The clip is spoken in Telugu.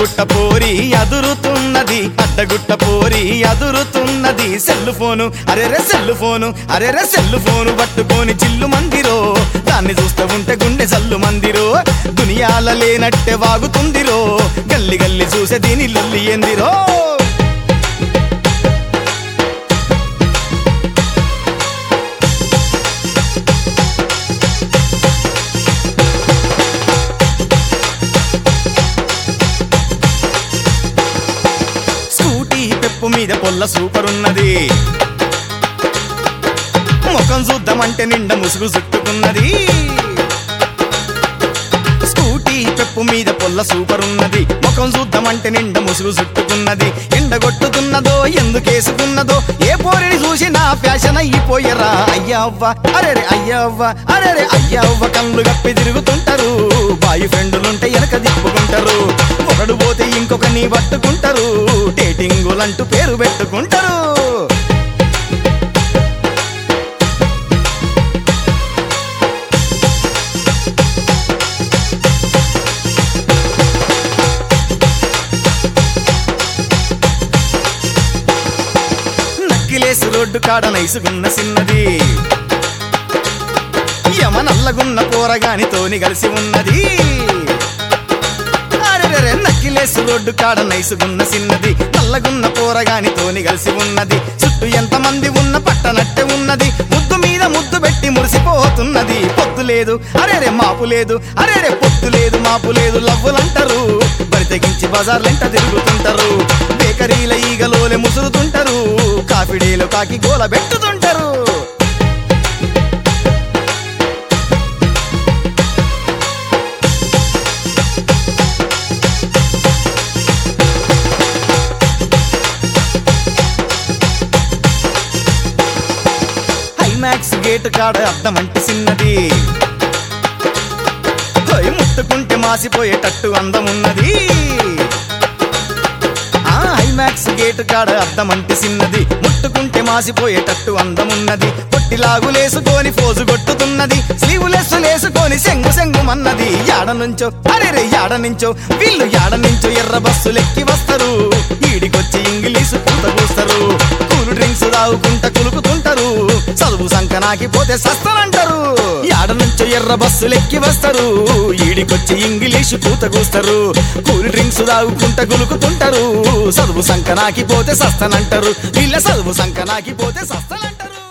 అడ్డగుట్ట పోరి అదురుతున్నది అడ్డగుట్ట పోరి అదురుతున్నది సెల్లు ఫోను అరెరే సెల్లు ఫోను అరెరే సెల్లు ఫోను పట్టుకొని చిల్లు మందిరో దాన్ని చూస్తూ ఉంటే గుండె సల్లు మందిరో దునియాల లేనట్టే వాగుతుందిరో గల్లి గల్లి చూసే దీని లొల్లి ఎందిరో స్కూటీ పెప్పు మీద పొల్ల సూపర్ ఉన్నది ముఖం చూద్దామంటే నిండా ముసుగు చుట్టుకున్నది స్కూటీ పెప్పు మీద పొల్ల సూపర్ ఉన్నది ముఖం చూద్దామంటే నిండా ముసుగు చుట్టుకున్నది ఎండగొట్టుతున్నదో ఎందుకేసుకున్నదో ఏ పోరిని చూసి నా ఫ్యాషన్ అయిపోయరా అయ్యవ్వ అరెరే అయ్యవ్వ అరెరే అయ్యవ్వ కళ్ళు గప్పి తిరుగుతుంటారు బాయ్ ఫ్రెండ్లుంటే వెనక తిప్పుకుంటారు ఒకడు పోతే ఇంకొకని పట్టుకుంటారు డేటింగులంటూ పేరు పెట్టుకుంటారు నక్కిలేసి రోడ్డు కాడ నైసుగున్న సిన్నది యమ నల్లగున్న పోరగానితోని కలిసి ఉన్నది అరెరెరె నక్కిలేసి రోడ్డు కాడ నైసుగున్న సిన్నది నల్లగున్న పోరగానితోని కలిసి ఉన్నది చుట్టూ ఎంత మంది ఉన్న పట్టనట్టే ఉన్నది ముద్దు మీద ముద్దు పెట్టి మురిసిపోతున్నది పొత్తు లేదు అరేరే మాపు లేదు అరేరే పొత్తు లేదు మాపు లేదు లవ్వులంటారు బరి తెగించి బజార్లెంట తిరుగుతుంటారు బేకరీల ఈగలోలే ముసురుతుంటారు కాఫీడేలో కాకి గోల పెట్టుతుంటారు హైమాక్స్ గేట్ కాడ అద్దం అంటే చిన్నది హోయ్ ముట్టుకుంటే మాసిపోయేటట్టు అందం ఉన్నది ఆ హైమాక్స్ గేట్ కాడ అద్దం అంటే చిన్నది ముట్టుకుంటే మాసిపోయేటట్టు అందం ఉన్నది పొట్టిలాగులేసుకొని ఫోజు కొట్టుతున్నది స్లీవులెస్ లేసుకొని సెంగు సెంగుమన్నది యాడ నుంచో అరే యాడ నుంచో వీళ్ళు యాడ నుంచో ఎర్ర బస్సులెక్కి వస్తారు ఈడికొచ్చి ఇంగ్లీషు పూత పూస్తారు కూల్ డ్రింక్స్ తాగుకుంటా కులుకుతుంటారు చదువు సంకనాకి పోతే సస్తనంటారు యాడ నుంచో ఎర్ర బస్సులెక్కి వస్తారు ఈడికొచ్చి ఇంగ్లీషు పూత కూస్తారు కూల్ డ్రింక్స్ తాగుకుంటా గులుకుతుంటారు చదువు సంకనాకి పోతే సస్తనంటారు వీళ్ళ చదువు సంకనాకి పోతే సస్తనంటారు